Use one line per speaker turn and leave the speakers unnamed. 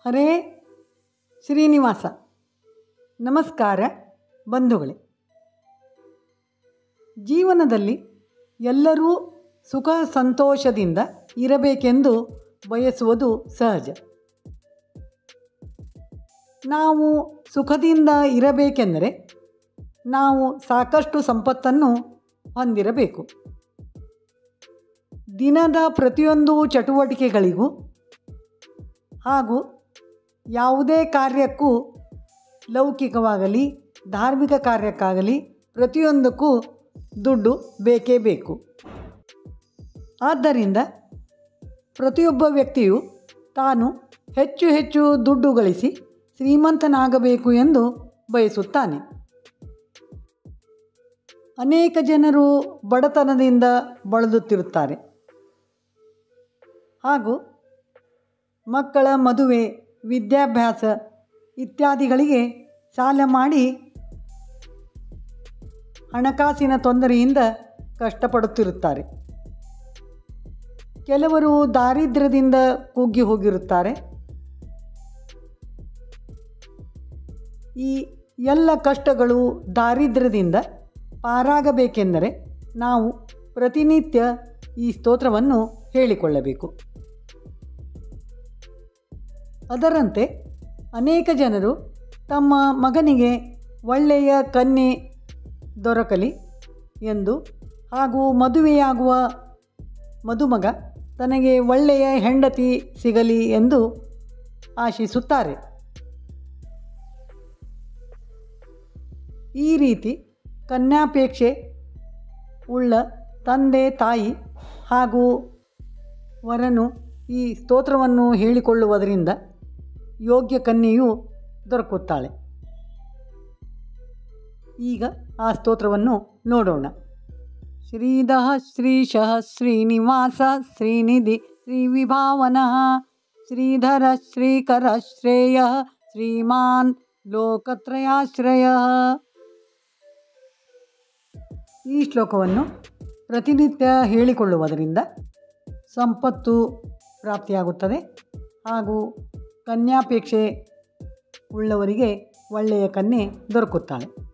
ಹರೇ ಶ್ರೀನಿವಾಸ ನಮಸ್ಕಾರ ಬಂಧುಗಳೇ ಜೀವನದಲ್ಲಿ ಎಲ್ಲರೂ ಸುಖ ಸಂತೋಷದಿಂದ ಇರಬೇಕೆಂದು ಬಯಸುವುದು ಸಹಜ ನಾವು ಸುಖದಿಂದ ಇರಬೇಕೆಂದರೆ ನಾವು ಸಾಕಷ್ಟು ಸಂಪತ್ತನ್ನು ಹೊಂದಿರಬೇಕು ದಿನದ ಪ್ರತಿಯೊಂದು ಚಟುವಟಿಕೆಗಳಿಗೂ ಹಾಗೂ ಯಾವುದೇ ಕಾರ್ಯಕ್ಕೂ ಲೌಕಿಕವಾಗಲಿ ಧಾರ್ಮಿಕ ಕಾರ್ಯಕ್ಕಾಗಲಿ ಪ್ರತಿಯೊಂದಕ್ಕೂ ದುಡ್ಡು ಬೇಕೇ ಬೇಕು ಆದ್ದರಿಂದ ಪ್ರತಿಯೊಬ್ಬ ವ್ಯಕ್ತಿಯು ತಾನು ಹೆಚ್ಚು ಹೆಚ್ಚು ದುಡ್ಡು ಗಳಿಸಿ ಶ್ರೀಮಂತನಾಗಬೇಕು ಎಂದು ಬಯಸುತ್ತಾನೆ ಅನೇಕ ಜನರು ಬಡತನದಿಂದ ಬಳಲುತ್ತಿರುತ್ತಾರೆ ಹಾಗೂ ಮಕ್ಕಳ ಮದುವೆ ವಿದ್ಯಾಭ್ಯಾಸ ಇತ್ಯಾದಿಗಳಿಗೆ ಸಾಲ ಮಾಡಿ ಹಣಕಾಸಿನ ತೊಂದರೆಯಿಂದ ಕಷ್ಟಪಡುತ್ತಿರುತ್ತಾರೆ ಕೆಲವರು ದಾರಿದ್ರ್ಯದಿಂದ ಕುಗ್ಗಿ ಹೋಗಿರುತ್ತಾರೆ ಈ ಎಲ್ಲ ಕಷ್ಟಗಳು ದಾರಿದ್ರ್ಯದಿಂದ ಪಾರಾಗಬೇಕೆಂದರೆ ನಾವು ಪ್ರತಿನಿತ್ಯ ಈ ಸ್ತೋತ್ರವನ್ನು ಹೇಳಿಕೊಳ್ಳಬೇಕು ಅದರಂತೆ ಅನೇಕ ಜನರು ತಮ್ಮ ಮಗನಿಗೆ ಒಳ್ಳೆಯ ಕನ್ಯೆ ದೊರಕಲಿ ಎಂದು ಹಾಗೂ ಮದುವೆಯಾಗುವ ಮದುಮಗ ತನಗೆ ಒಳ್ಳೆಯ ಹೆಂಡತಿ ಸಿಗಲಿ ಎಂದು ಆಶಿಸುತ್ತಾರೆ ಈ ರೀತಿ ಕನ್ಯಾಪೇಕ್ಷೆ ಉಳ್ಳ ತಂದೆ ತಾಯಿ ಹಾಗೂ ವರನು ಈ ಸ್ತೋತ್ರವನ್ನು ಹೇಳಿಕೊಳ್ಳುವುದರಿಂದ ಯೋಗ್ಯ ಕನ್ಯೆಯು ದೊರಕುತ್ತಾಳೆ ಈಗ ಆ ಸ್ತೋತ್ರವನ್ನು ನೋಡೋಣ ಶ್ರೀಧಃ ಶ್ರೀಶಃ ಶ್ರೀನಿವಾಸ ಶ್ರೀನಿಧಿ ಶ್ರೀವಿಭಾವನಃ ಶ್ರೀಧರ ಶ್ರೀಕರ ಶ್ರೇಯ ಶ್ರೀಮಾನ್ ಲೋಕತ್ರಯಾಶ್ರಯ ಈ ಶ್ಲೋಕವನ್ನು ಪ್ರತಿನಿತ್ಯ ಹೇಳಿಕೊಳ್ಳುವುದರಿಂದ ಸಂಪತ್ತು ಪ್ರಾಪ್ತಿಯಾಗುತ್ತದೆ ಹಾಗೂ ಕನ್ಯಾಪೇಕ್ಷೆ ಉಳ್ಳವರಿಗೆ ಒಳ್ಳೆಯ ಕನ್ಯೆ ದೊರಕುತ್ತಾಳೆ